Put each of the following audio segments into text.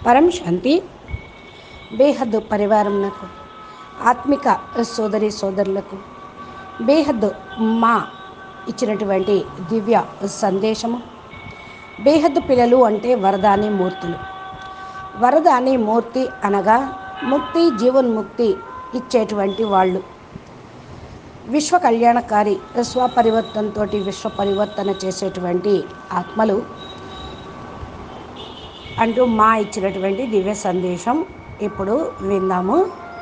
పరం శాంతి బేహద్దు పరివారంకు ఆత్మిక సోదరి సోదరులకు బేహద్దు మా ఇచ్చినటువంటి దివ్య సందేశము బేహద్దు పిల్లలు అంటే వరదాని మూర్తులు వరదాని మూర్తి అనగా ముక్తి జీవన్ముక్తి ఇచ్చేటువంటి వాళ్ళు విశ్వ కళ్యాణకారి స్వపరివర్తనతో విశ్వ పరివర్తన చేసేటువంటి ఆత్మలు అంటూ మా ఇచ్చినటువంటి దివ్య సందేశం ఇప్పుడు విందాము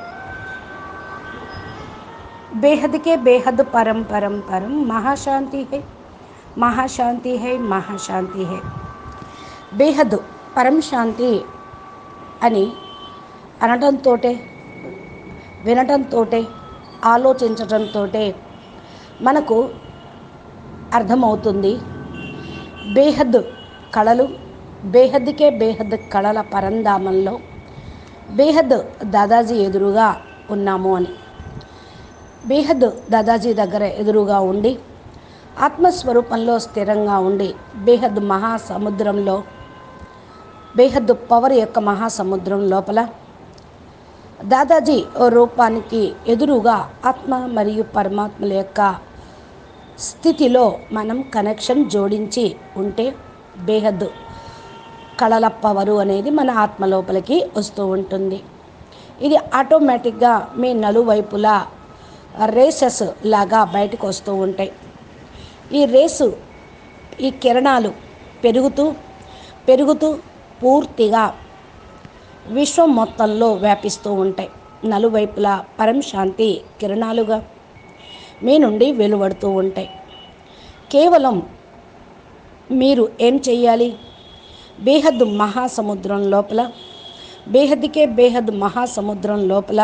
బేహద్కే బేహద్ పరం పరం పరం మహాశాంతి హై మహాశాంతి హై మహాశాంతి హై బేహద్ పరం శాంతి అని అనటంతో వినటంతో ఆలోచించటంతో మనకు అర్థమవుతుంది బేహద్ కళలు బేహద్కే బేహద్ కళల పరంధామంలో బేహద్ దాదాజీ ఎదురుగా ఉన్నాము అని బేహద్ దాదాజీ దగ్గర ఎదురుగా ఉండి ఆత్మస్వరూపంలో స్థిరంగా ఉండి బేహద్ మహాసముద్రంలో బేహద్ పవర్ యొక్క మహాసముద్రం లోపల దాదాజీ రూపానికి ఎదురుగా ఆత్మ మరియు పరమాత్మల యొక్క స్థితిలో మనం కనెక్షన్ జోడించి ఉంటే బేహద్ కళల పవరు అనేది మన ఆత్మ లోపలికి వస్తూ ఉంటుంది ఇది ఆటోమేటిక్గా మీ నలువైపులా రేసెస్ లాగా బయటకు వస్తూ ఉంటాయి ఈ రేసు ఈ కిరణాలు పెరుగుతూ పెరుగుతూ పూర్తిగా విశ్వం మొత్తంలో వ్యాపిస్తూ ఉంటాయి నలువైపులా పరం శాంతి కిరణాలుగా మీ నుండి వెలువడుతూ ఉంటాయి కేవలం మీరు ఏం చెయ్యాలి బేహద్ మహాసముద్రం లోపల బేహద్కే బేహద్ మహాసముద్రం లోపల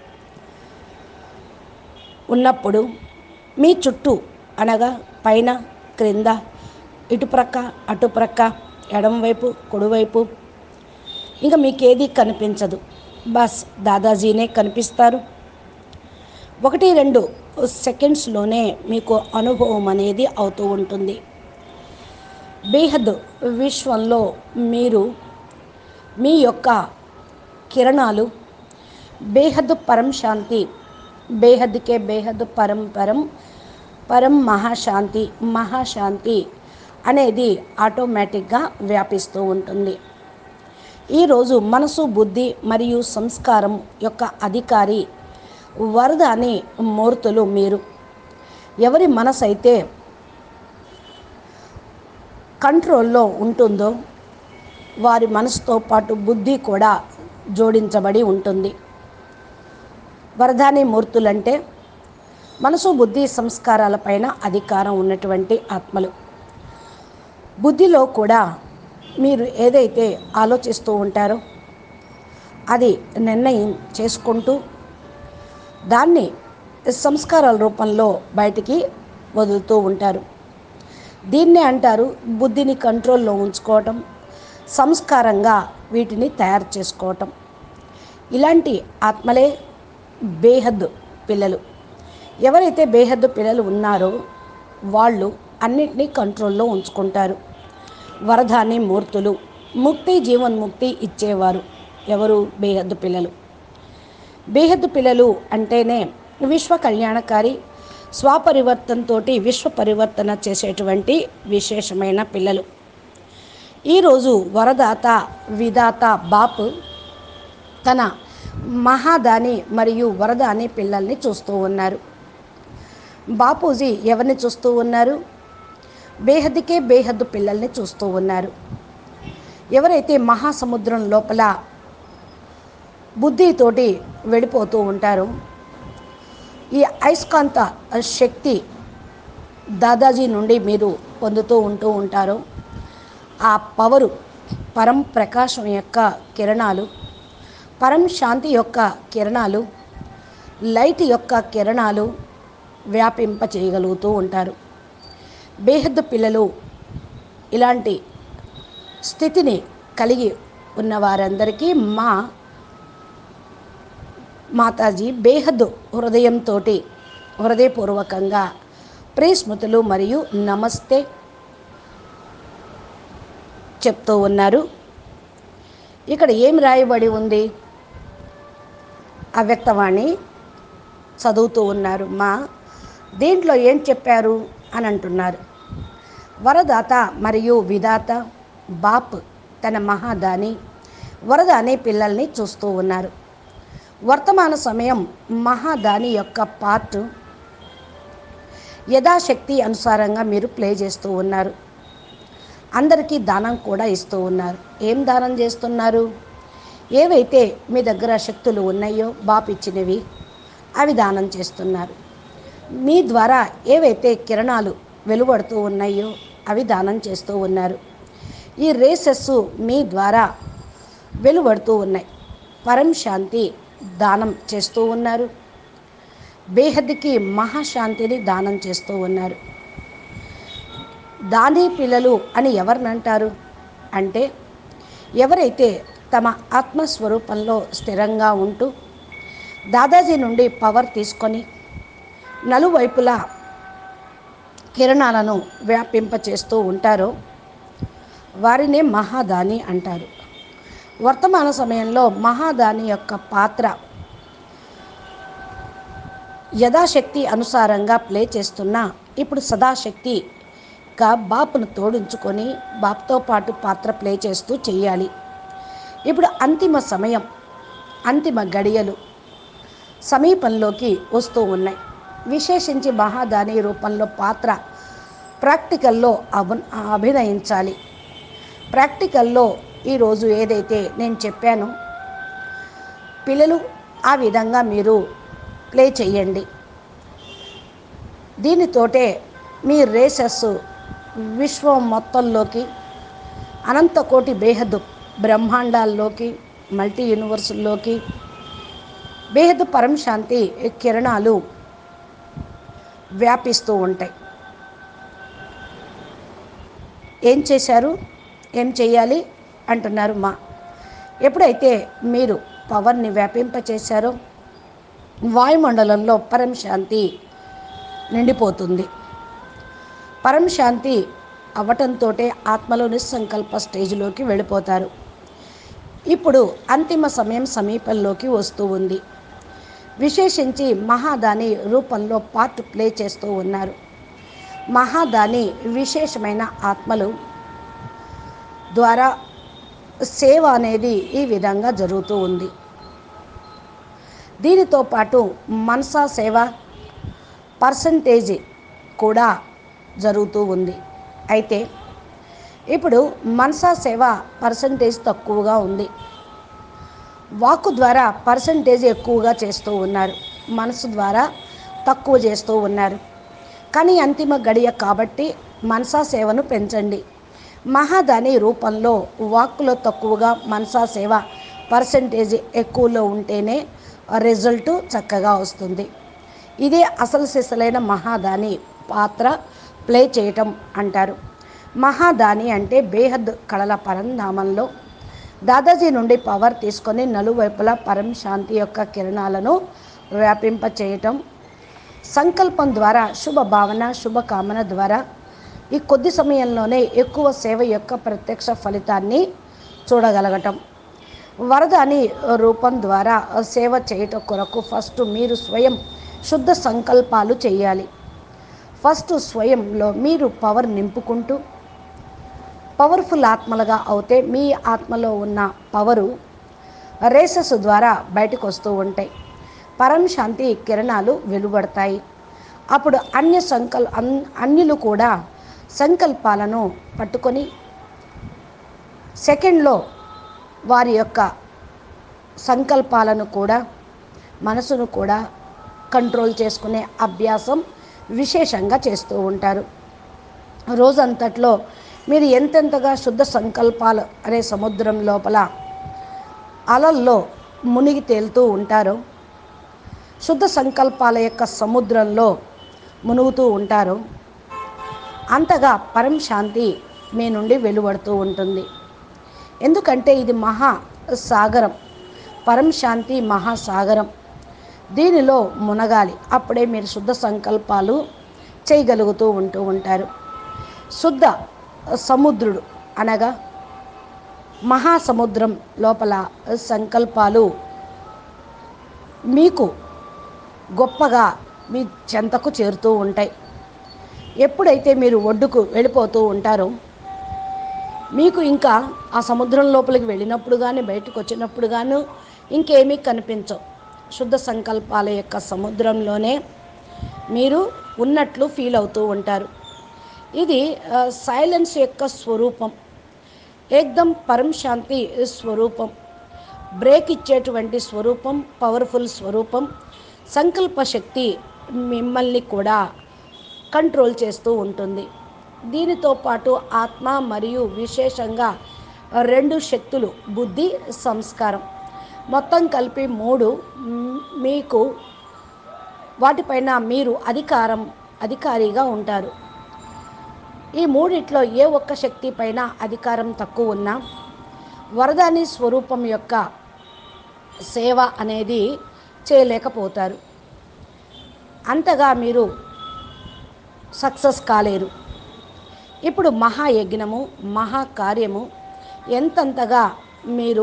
ఉన్నప్పుడు మీ చుట్టూ అనగా పైన క్రింద ఇటుప్రక్క అటుప్రక్క ఎడంవైపు కుడివైపు ఇంకా మీకేది కనిపించదు బస్ దాదాజీనే కనిపిస్తారు ఒకటి రెండు సెకండ్స్లోనే మీకు అనుభవం అనేది అవుతూ ఉంటుంది బేహద్ విశ్వంలో మీరు మీ యొక్క కిరణాలు బేహద్ పరం శాంతి బేహద్కే బేహద్ పరం పరం పరం మహాశాంతి మహాశాంతి అనేది ఆటోమేటిక్గా వ్యాపిస్తూ ఉంటుంది ఈరోజు మనసు బుద్ధి మరియు సంస్కారం యొక్క అధికారి వరదాని మూర్తులు మీరు ఎవరి మనసు అయితే కంట్రోల్లో ఉంటుందో వారి మనసుతో పాటు బుద్ధి కూడా జోడించబడి ఉంటుంది వరదాని మూర్తులంటే మనసు బుద్ధి సంస్కారాలపైన అధికారం ఉన్నటువంటి ఆత్మలు బుద్ధిలో కూడా మీరు ఏదైతే ఆలోచిస్తూ ఉంటారో అది నిర్ణయం చేసుకుంటూ దాన్ని సంస్కారాల రూపంలో బయటికి వదులుతూ ఉంటారు దీన్నే అంటారు బుద్ధిని కంట్రోల్లో ఉంచుకోవటం సంస్కారంగా వీటిని తయారు చేసుకోవటం ఇలాంటి ఆత్మలే బేహద్ పిల్లలు ఎవరైతే బేహద్ పిల్లలు ఉన్నారో వాళ్ళు అన్నిటినీ కంట్రోల్లో ఉంచుకుంటారు వరదాని మూర్తులు ముక్తి జీవన్ముక్తి ఇచ్చేవారు ఎవరు బేహద్దు పిల్లలు బేహద్దు పిల్లలు అంటేనే విశ్వ కళ్యాణకారి స్వపరివర్తనతో విశ్వ పరివర్తన చేసేటువంటి విశేషమైన పిల్లలు ఈరోజు వరదాత విధాత బాపు తన మహాదాని మరియు వరదాని పిల్లల్ని చూస్తూ ఉన్నారు బాపూజీ ఎవరిని చూస్తూ ఉన్నారు బేహద్దుకే బేహద్దు పిల్లల్ని చూస్తూ ఉన్నారు ఎవరైతే మహాసముద్రం లోపల బుద్ధితోటి వెళ్ళిపోతూ ఉంటారో ఈ అయస్కాంత శక్తి దాదాజీ నుండి మీరు పొందుతూ ఉంటూ ఉంటారో ఆ పవరు పరం ప్రకాశం యొక్క కిరణాలు పరం శాంతి యొక్క కిరణాలు లైట్ యొక్క కిరణాలు వ్యాపింప చేయగలుగుతూ ఉంటారు బేహద్దు పిల్లలు ఇలాంటి స్థితిని కలిగి ఉన్న వారందరికీ మా మాతాజీ బేహద్దు హృదయంతో హృదయపూర్వకంగా ప్రేస్మృతులు మరియు నమస్తే చెప్తూ ఉన్నారు ఇక్కడ ఏం రాయబడి ఉంది అవ్యక్తవాణి చదువుతూ ఉన్నారు మా దీంట్లో ఏం చెప్పారు అని అంటున్నారు వరదాత మరియు విధాత బాప్ తన మహాదాని వరద అనే పిల్లల్ని చూస్తూ ఉన్నారు వర్తమాన సమయం మహాదాని యొక్క పార్ట్ యథాశక్తి అనుసారంగా మీరు ప్లే చేస్తూ ఉన్నారు అందరికీ దానం కూడా ఇస్తూ ఉన్నారు ఏం దానం చేస్తున్నారు ఏవైతే మీ దగ్గర శక్తులు ఉన్నాయో బాపు ఇచ్చినవి అవి దానం చేస్తున్నారు మీ ద్వారా ఏవైతే కిరణాలు వెలువడుతూ ఉన్నాయో అవి దానం చేస్తూ ఉన్నారు ఈ రేసెస్ మీ ద్వారా వెలువడుతూ ఉన్నాయి పరం శాంతి దానం చేస్తూ ఉన్నారు బేహద్కి మహాశాంతిని దానం చేస్తూ ఉన్నారు దాని పిల్లలు అని ఎవరిని అంటారు అంటే ఎవరైతే తమ ఆత్మస్వరూపంలో స్థిరంగా ఉంటూ దాదాజీ నుండి పవర్ తీసుకొని నలువైపులా కిరణాలను వ్యాపింపచేస్తూ ఉంటారో వారినే మహాదాని అంటారు వర్తమాన సమయంలో మహాదాని యొక్క పాత్ర యథాశక్తి అనుసారంగా ప్లే చేస్తున్న ఇప్పుడు సదాశక్తిగా బాపును తోడించుకొని బాపుతో పాటు పాత్ర ప్లే చేస్తూ చేయాలి ఇప్పుడు అంతిమ సమయం అంతిమ గడియలు సమీపంలోకి వస్తూ ఉన్నాయి విశేషించి మహాదాని రూపంలో పాత్ర ప్రాక్టికల్లో అభి అభినయించాలి ప్రాక్టికల్లో ఈరోజు ఏదైతే నేను చెప్పానో పిల్లలు ఆ విధంగా మీరు ప్లే చేయండి దీనితోటే మీ రేసెస్ విశ్వం మొత్తంలోకి అనంత కోటి బేహద్ బ్రహ్మాండాల్లోకి మల్టీ యూనివర్సుల్లోకి బేహద్ పరం శాంతి కిరణాలు వ్యాపిస్తూ ఉంటాయి ఏం చేశారు ఏం చేయాలి అంటున్నారు మా ఎప్పుడైతే మీరు పవర్ని వ్యాపింపచేశారో వాయుమండలంలో పరం శాంతి నిండిపోతుంది పరం శాంతి అవ్వటంతో ఆత్మలో నిస్సంకల్ప స్టేజ్లోకి వెళ్ళిపోతారు ఇప్పుడు అంతిమ సమయం సమీపంలోకి వస్తూ ఉంది విశేషించి మహాదాని రూపంలో పార్ట్ ప్లే చేస్తూ ఉన్నారు మహాదాని విశేషమైన ఆత్మలు ద్వారా సేవ అనేది ఈ విధంగా జరుగుతూ ఉంది దీనితో పాటు మనసా సేవ పర్సంటేజ్ కూడా జరుగుతూ ఉంది అయితే ఇప్పుడు మనసా సేవ పర్సంటేజ్ తక్కువగా ఉంది వాక్కు ద్వారా పర్సంటేజ్ ఎక్కువగా చేస్తూ ఉన్నారు మనసు ద్వారా తక్కువ చేస్తూ ఉన్నారు కానీ అంతిమ గడియ కాబట్టి మనసా సేవను పెంచండి మహాదాని రూపంలో వాక్కులో తక్కువగా మనసా సేవ పర్సంటేజ్ ఎక్కువలో ఉంటేనే రిజల్ట్ చక్కగా వస్తుంది ఇదే అసలు సిసలైన మహాదాని పాత్ర ప్లే చేయటం అంటారు మహాదాని అంటే బేహద్ కళల పరంధామంలో దాదాజీ నుండి పవర్ తీసుకొని నలువైపులా పరం శాంతి యొక్క కిరణాలను వ్యాపింప చేయటం సంకల్పం ద్వారా శుభ భావన శుభకామన ద్వారా ఈ కొద్ది సమయంలోనే ఎక్కువ సేవ యొక్క ప్రత్యక్ష ఫలితాన్ని చూడగలగటం వరద అని రూపం ద్వారా సేవ చేయటం కొరకు ఫస్ట్ మీరు స్వయం శుద్ధ సంకల్పాలు చేయాలి ఫస్ట్ స్వయంలో మీరు పవర్ నింపుకుంటూ పవర్ఫుల్ ఆత్మలుగా అవుతే మీ ఆత్మలో ఉన్న పవరు రేసెస్ ద్వారా బయటకు వస్తూ ఉంటాయి పరం శాంతి కిరణాలు వెలువడతాయి అప్పుడు అన్య సంకల్ అన్ అన్యులు కూడా సంకల్పాలను పట్టుకొని సెకండ్లో వారి యొక్క సంకల్పాలను కూడా మనసును కూడా కంట్రోల్ చేసుకునే అభ్యాసం విశేషంగా చేస్తూ ఉంటారు రోజంతట్లో మీరు ఎంతెంతగా శుద్ధ సంకల్పాలు అనే సముద్రం లోపల అలల్లో మునిగి తేలుతూ ఉంటారో శుద్ధ సంకల్పాల యొక్క సముద్రంలో మునుగుతూ ఉంటారో అంతగా పరం శాంతి మీ నుండి వెలువడుతూ ఉంటుంది ఎందుకంటే ఇది మహా సాగరం పరం శాంతి మహాసాగరం దీనిలో మునగాలి అప్పుడే మీరు శుద్ధ సంకల్పాలు చేయగలుగుతూ ఉంటూ ఉంటారు శుద్ధ సముద్రుడు అనగా మహాసముద్రం లోపల సంకల్పాలు మీకు గొప్పగా మీ చెంతకు చేరుతూ ఉంటాయి ఎప్పుడైతే మీరు ఒడ్డుకు వెళ్ళిపోతూ ఉంటారో మీకు ఇంకా ఆ సముద్రం లోపలికి వెళ్ళినప్పుడు కానీ బయటకు వచ్చినప్పుడు కానీ ఇంకేమీ కనిపించవు శుద్ధ సంకల్పాల యొక్క సముద్రంలోనే మీరు ఉన్నట్లు ఫీల్ అవుతూ ఉంటారు ఇది ఆ, సైలెన్స్ యొక్క స్వరూపం ఏకదం పరం శాంతి స్వరూపం బ్రేక్ ఇచ్చేటువంటి స్వరూపం పవర్ఫుల్ స్వరూపం సంకల్ప శక్తి మిమ్మల్ని కూడా కంట్రోల్ చేస్తూ ఉంటుంది దీనితో పాటు ఆత్మ మరియు విశేషంగా రెండు శక్తులు బుద్ధి సంస్కారం మొత్తం కలిపి మూడు మ్, మీకు వాటిపైన మీరు అధికారం అధికారిగా ఉంటారు ఈ మూడిట్లో ఏ ఒక్క శక్తి పైన అధికారం తక్కువ ఉన్నా వరదాని స్వరూపం యొక్క సేవ అనేది చేయలేకపోతారు అంతగా మీరు సక్సెస్ కాలేరు ఇప్పుడు మహాయజ్ఞము మహాకార్యము ఎంతంతగా మీరు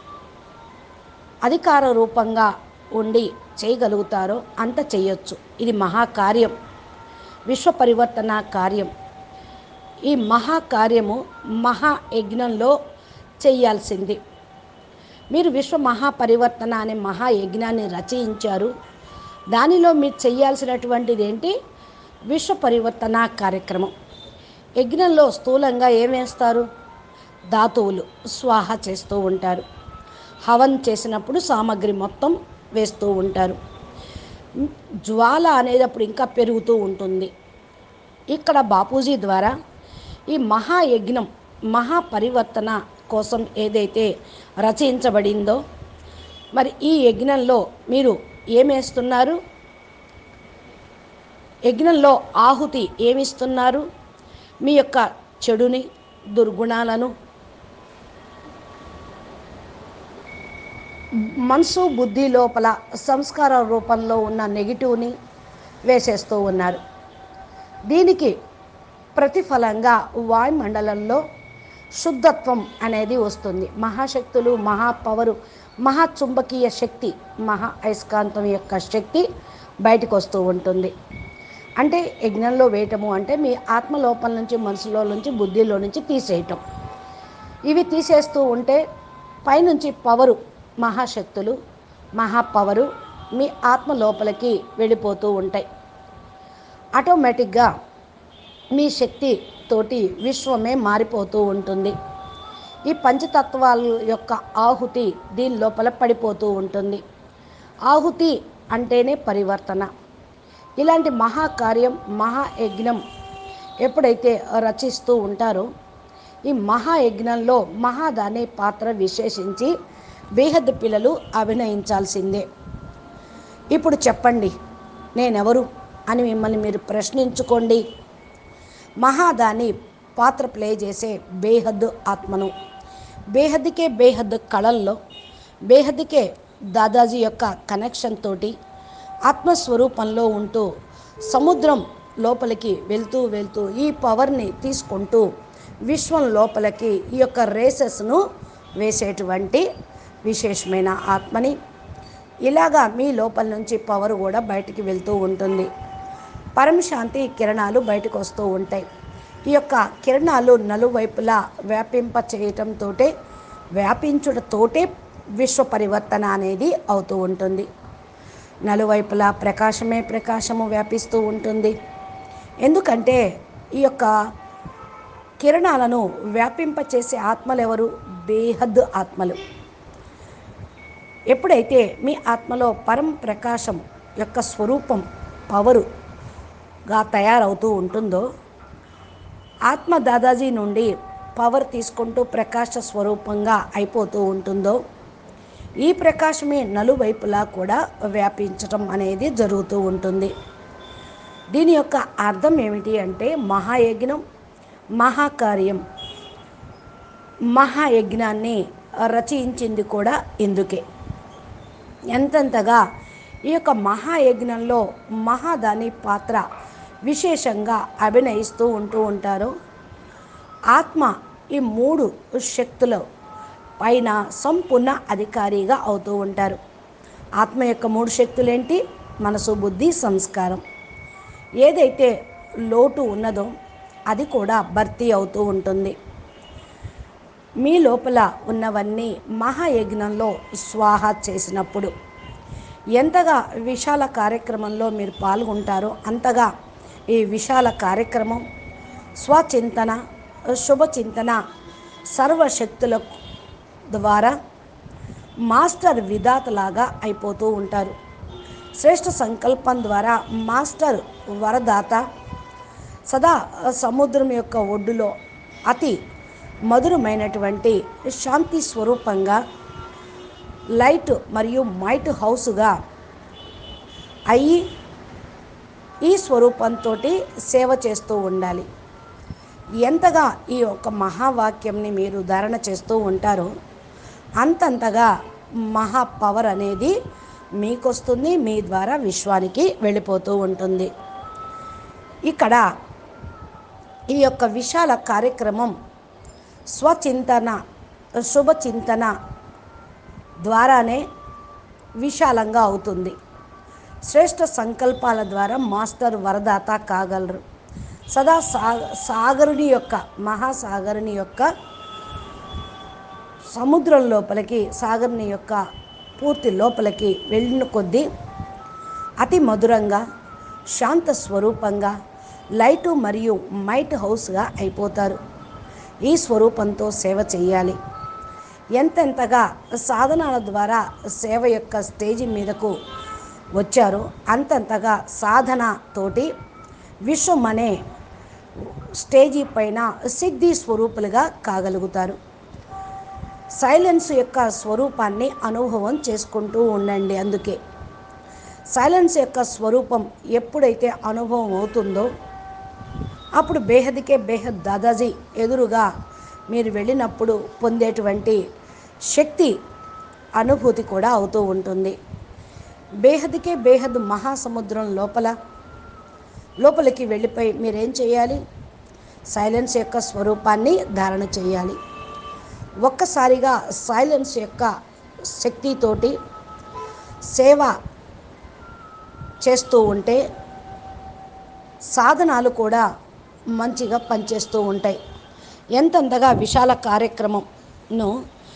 అధికార రూపంగా ఉండి చేయగలుగుతారో అంత చేయొచ్చు ఇది మహాకార్యం విశ్వ పరివర్తన కార్యం ఈ మహాకార్యము మహాయజ్ఞంలో చేయాల్సింది మీరు విశ్వ మహాపరివర్తన అనే మహాయజ్ఞాన్ని రచయించారు దానిలో మీరు చేయాల్సినటువంటిది ఏంటి విశ్వ పరివర్తన కార్యక్రమం యజ్ఞంలో స్థూలంగా ఏం వేస్తారు ధాతువులు స్వాహ చేస్తూ ఉంటారు హవన్ చేసినప్పుడు సామాగ్రి మొత్తం వేస్తూ ఉంటారు జ్వాల అనేది అప్పుడు ఇంకా పెరుగుతూ ఉంటుంది ఇక్కడ బాపూజీ ద్వారా ఈ మహాయజ్ఞం మహాపరివర్తన కోసం ఏదైతే రచయించబడిందో మరి ఈ యజ్ఞంలో మీరు ఏమేస్తున్నారు యజ్ఞంలో ఆహుతి ఏమిస్తున్నారు మీ యొక్క చెడుని దుర్గుణాలను మనసు బుద్ధి లోపల సంస్కార రూపంలో ఉన్న నెగిటివ్ని వేసేస్తూ ఉన్నారు దీనికి ప్రతిఫలంగా వాయుమండలంలో శుద్ధత్వం అనేది వస్తుంది మహాశక్తులు మహాపవరు మహాచుంబకీయ శక్తి మహా అయస్కాంతం యొక్క శక్తి బయటకు వస్తూ ఉంటుంది అంటే యజ్ఞంలో వేయటము అంటే మీ ఆత్మ లోపల నుంచి మనసులో నుంచి బుద్ధిలో నుంచి తీసేయటం ఇవి తీసేస్తూ ఉంటే పైనుంచి పవరు మహాశక్తులు మహాపవరు మీ ఆత్మ లోపలికి వెళ్ళిపోతూ ఉంటాయి ఆటోమేటిక్గా మీ శక్తి తోటి విశ్వమే మారిపోతూ ఉంటుంది ఈ పంచతత్వాల యొక్క ఆహుతి దీని లోపల పడిపోతూ ఉంటుంది ఆహుతి అంటేనే పరివర్తన ఇలాంటి మహాకార్యం మహాయజ్ఞం ఎప్పుడైతే రచిస్తూ ఉంటారో ఈ మహాయజ్ఞంలో మహాదాని పాత్ర విశేషించి బేహద్ పిల్లలు అభినయించాల్సిందే ఇప్పుడు చెప్పండి నేనెవరు అని మిమ్మల్ని మీరు ప్రశ్నించుకోండి మహాదాని పాత్ర ప్లే చేసే బేహద్ ఆత్మను బేహద్కే బేహద్ కళల్లో బేహద్కే దాదాజీ యొక్క కనెక్షన్ తోటి ఆత్మస్వరూపంలో ఉంటూ సముద్రం లోపలికి వెళ్తూ వెళ్తూ ఈ పవర్ని తీసుకుంటూ విశ్వం లోపలికి ఈ యొక్క రేసెస్ను వేసేటువంటి విశేషమైన ఆత్మని ఇలాగా మీ లోపల నుంచి పవర్ కూడా బయటికి వెళ్తూ ఉంటుంది పరమశాంతి కిరణాలు బయటకు వస్తూ ఉంటాయి ఈ యొక్క కిరణాలు నలువైపులా వ్యాపింప చేయటంతో వ్యాపించుటతోటే విశ్వ పరివర్తన అనేది అవుతూ ఉంటుంది నలువైపులా ప్రకాశమే ప్రకాశము వ్యాపిస్తూ ఉంటుంది ఎందుకంటే ఈ యొక్క కిరణాలను వ్యాపింపచేసే ఆత్మలు ఎవరు బేహద్ ఆత్మలు ఎప్పుడైతే మీ ఆత్మలో పరం ప్రకాశం యొక్క స్వరూపం పవరుగా తయారవుతూ ఉంటుందో ఆత్మ దాదాజీ నుండి పవర్ తీసుకుంటూ ప్రకాశ స్వరూపంగా అయిపోతూ ఉంటుందో ఈ ప్రకాశమే నలువైపులా కూడా వ్యాపించటం అనేది జరుగుతూ ఉంటుంది దీని యొక్క అర్థం ఏమిటి అంటే మహాయజ్ఞం మహాకార్యం మహాయజ్ఞాన్ని రచయించింది కూడా ఇందుకే ఎంతెంతగా ఈ యొక్క మహాయజ్ఞంలో మహాదాని పాత్ర విశేషంగా అభినయిస్తూ ఉంటూ ఉంటారో ఆత్మ ఈ మూడు శక్తులు పైన సంపూర్ణ అధికారిగా అవుతూ ఉంటారు ఆత్మ యొక్క మూడు శక్తులేంటి మనసు బుద్ధి సంస్కారం ఏదైతే లోటు ఉన్నదో అది కూడా భర్తీ అవుతూ ఉంటుంది మీ లోపల ఉన్నవన్నీ మహాయజ్ఞంలో స్వాహ చేసినప్పుడు ఎంతగా విశాల కార్యక్రమంలో మీరు పాల్గొంటారో అంతగా ఈ విశాల కార్యక్రమం స్వచింతన శుభచింతన సర్వశక్తుల ద్వారా మాస్టర్ విధాతలాగా అయిపోతూ ఉంటారు శ్రేష్ఠ సంకల్పం ద్వారా మాస్టర్ వరదాత సదా సముద్రం యొక్క ఒడ్డులో అతి మధురమైనటువంటి శాంతి స్వరూపంగా లైట్ మరియు మైట్ హౌస్గా అయ్యి ఈ స్వరూపంతో సేవ చేస్తూ ఉండాలి ఎంతగా ఈ యొక్క మహావాక్యంని మీరు ధారణ చేస్తూ ఉంటారో అంతంతగా మహా పవర్ అనేది మీకు వస్తుంది మీ ద్వారా విశ్వానికి వెళ్ళిపోతూ ఉంటుంది ఇక్కడ ఈ యొక్క విశాల కార్యక్రమం స్వచింతన శుభచింతన ద్వారానే విశాలంగా అవుతుంది శ్రేష్ఠ సంకల్పాల ద్వారా మాస్టర్ వరదాత కాగలరు సదా సా సాగరుని యొక్క మహాసాగరుని యొక్క సముద్రం లోపలికి సాగరుని యొక్క పూర్తి లోపలికి వెళ్ళిన కొద్దీ అతి మధురంగా శాంత స్వరూపంగా లైటు మరియు మైట్ హౌస్గా అయిపోతారు ఈ స్వరూపంతో సేవ చేయాలి ఎంతెంతగా సాధనాల ద్వారా సేవ యొక్క స్టేజి మీదకు వచ్చారో అంతంతగా సాధన తోటి విశ్వం అనే స్టేజీ పైన సిద్ధి స్వరూపులుగా కాగలుగుతారు సైలెన్స్ యొక్క స్వరూపాన్ని అనుభవం చేసుకుంటూ ఉండండి అందుకే సైలెన్స్ యొక్క స్వరూపం ఎప్పుడైతే అనుభవం అవుతుందో అప్పుడు బేహద్కే బేహద్ దాదాజీ ఎదురుగా మీరు వెళ్ళినప్పుడు పొందేటువంటి శక్తి అనుభూతి కూడా అవుతూ ఉంటుంది బేహద్కే బేహద్ మహాసముద్రం లోపల లోపలికి వెళ్ళిపోయి మీరేం చేయాలి సైలెన్స్ యొక్క స్వరూపాన్ని ధారణ చేయాలి ఒక్కసారిగా సైలెన్స్ యొక్క శక్తితోటి సేవ చేస్తూ ఉంటే సాధనాలు కూడా మంచిగా పనిచేస్తూ ఉంటాయి ఎంతంతగా విశాల కార్యక్రమంను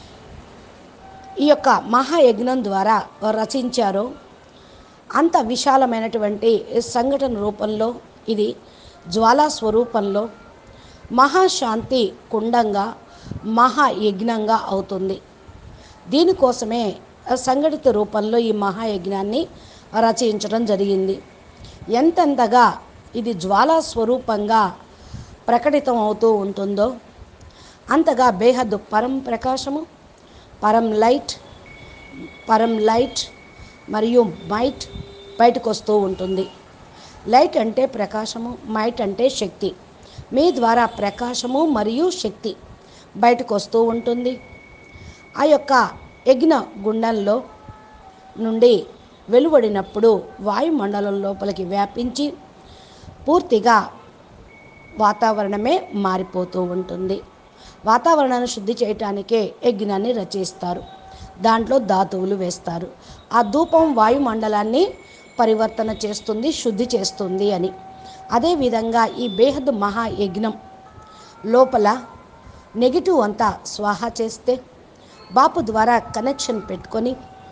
ఈ యొక్క మహాయజ్ఞం ద్వారా రచించారో అంత విశాలమైనటువంటి సంఘటన రూపంలో ఇది జ్వాలా స్వరూపంలో మహాశాంతి కుండంగా మహాయజ్ఞంగా అవుతుంది దీనికోసమే సంఘటిత రూపంలో ఈ మహాయజ్ఞాన్ని రచించడం జరిగింది ఎంతెంతగా ఇది జ్వాలా స్వరూపంగా ప్రకటితం అవుతూ ఉంటుందో అంతగా బేహద్దు పరం ప్రకాశము పరం లైట్ పరం లైట్ మరియు మైట్ బయటకు వస్తూ ఉంటుంది లైట్ అంటే ప్రకాశము మైట్ అంటే శక్తి మీ ద్వారా ప్రకాశము మరియు శక్తి బయటకు వస్తూ ఉంటుంది ఆ యొక్క యజ్ఞ గుండంలో నుండి వెలువడినప్పుడు వాయుమండలం లోపలికి వ్యాపించి పూర్తిగా వాతావరణమే మారిపోతూ ఉంటుంది వాతావరణాన్ని శుద్ధి చేయటానికే యజ్ఞాన్ని రచిస్తారు దాంట్లో ధాతువులు వేస్తారు ఆ ధూపం వాయుమండలాన్ని పరివర్తన చేస్తుంది శుద్ధి చేస్తుంది అని అదేవిధంగా ఈ బేహద్ మహాయజ్ఞం లోపల నెగిటివ్ అంతా స్వాహ చేస్తే బాపు ద్వారా కనెక్షన్ పెట్టుకొని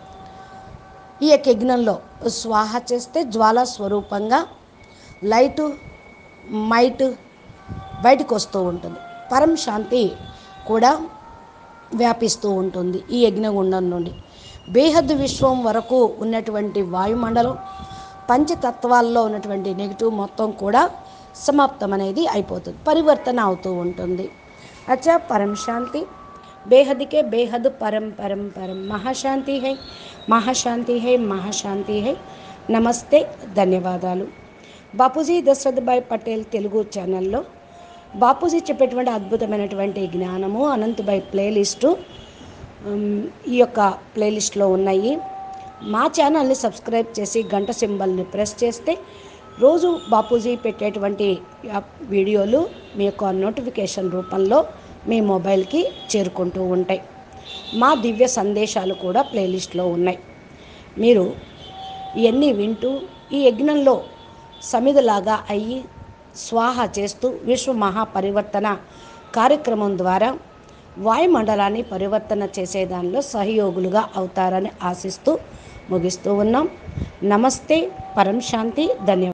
ఈ యొక్క యజ్ఞంలో స్వాహ చేస్తే జ్వాల స్వరూపంగా లైటు మైట్ బయటకు వస్తూ ఉంటుంది పరం శాంతి కూడా వ్యాపిస్తూ ఉంటుంది ఈ యజ్ఞగుండం నుండి బేహద్దు విశ్వం వరకు ఉన్నటువంటి వాయుమండలం పంచతత్వాల్లో ఉన్నటువంటి నెగిటివ్ మొత్తం కూడా సమాప్తం అనేది అయిపోతుంది పరివర్తన అవుతూ ఉంటుంది అచ్చా పరం శాంతి బేహద్కే బేహద్ పరం పరం పరం మహాశాంతి హై మహాశాంతి హై మహాశాంతి హై నమస్తే ధన్యవాదాలు బాపూజీ దశరథ్ పటేల్ తెలుగు ఛానల్లో బాపూజీ చెప్పేటువంటి అద్భుతమైనటువంటి జ్ఞానము అనంతభాయ్ ప్లేలిస్టు ఉమ్, ఈ యొక్క ప్లేలిస్ట్లో ఉన్నాయి మా ఛానల్ని సబ్స్క్రైబ్ చేసి గంట సింబల్ని ప్రెస్ చేస్తే రోజు బాపూజీ పెట్టేటువంటి ఆ వీడియోలు మీ యొక్క నోటిఫికేషన్ రూపంలో మీ మొబైల్కి చేరుకుంటూ ఉంటాయి మా దివ్య సందేశాలు కూడా ప్లేలిస్ట్లో ఉన్నాయి మీరు ఇవన్నీ వింటూ ఈ యజ్ఞంలో సమిధలాగా అయ్యి స్వాహ చేస్తూ విశ్వ మహాపరివర్తన కార్యక్రమం ద్వారా వాయుమండలాన్ని పరివర్తన చేసే దానిలో సహయోగులుగా అవుతారని ఆశిస్తూ ముగిస్తూ ఉన్నాం నమస్తే పరం శాంతి ధన్యవాదాలు